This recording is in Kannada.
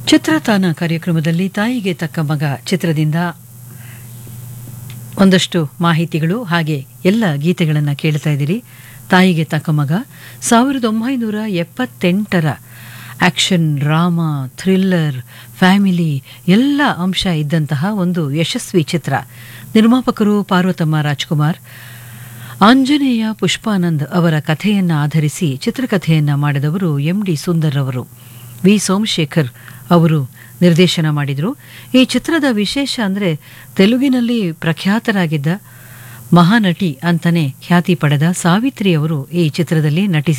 ಚಿತ್ರತಾನ ಕಾರ್ಯಕ್ರಮದಲ್ಲಿ ತಾಯಿಗೆ ತಕ್ಕ ಮಗ ಚಿತ್ರದಿಂದ ಒಂದಷ್ಟು ಮಾಹಿತಿಗಳು ಹಾಗೆ ಎಲ್ಲ ಗೀತೆಗಳನ್ನು ಕೇಳ್ತಾ ಇದ್ದೀರಿ ತಾಯಿಗೆ ತಕ್ಕ ಮಗ ಸಾವಿರದ ಒಂಬೈನೂರ ಎಪ್ಪತ್ತೆಂಟರ ಆಕ್ಷನ್ ಡ್ರಾಮಾ ಥ್ರಿಲ್ಲರ್ ಫ್ಯಾಮಿಲಿ ಎಲ್ಲ ಅಂಶ ಇದ್ದಂತಹ ಒಂದು ಯಶಸ್ವಿ ಚಿತ್ರ ನಿರ್ಮಾಪಕರು ಪಾರ್ವತಮ್ಮ ರಾಜ್ಕುಮಾರ್ ಆಂಜನೇಯ ಪುಷ್ಪಾನಂದ್ ಅವರ ಕಥೆಯನ್ನು ಆಧರಿಸಿ ಚಿತ್ರಕಥೆಯನ್ನು ಮಾಡಿದವರು ಎಂ ಡಿ ಸುಂದರ್ ಅವರು ವಿ ಸೋಮಶೇಖರ್ ಅವರು ನಿರ್ದೇಶನ ಮಾಡಿದರು ಈ ಚಿತ್ರದ ವಿಶೇಷ ಅಂದರೆ ತೆಲುಗಿನಲ್ಲಿ ಪ್ರಖ್ಯಾತರಾಗಿದ್ದ ಮಹಾನಟಿ ಅಂತಲೇ ಖ್ಯಾತಿ ಪಡೆದ ಸಾವಿತ್ರಿ ಅವರು ಈ ಚಿತ್ರದಲ್ಲಿ ನಟಿಸಿ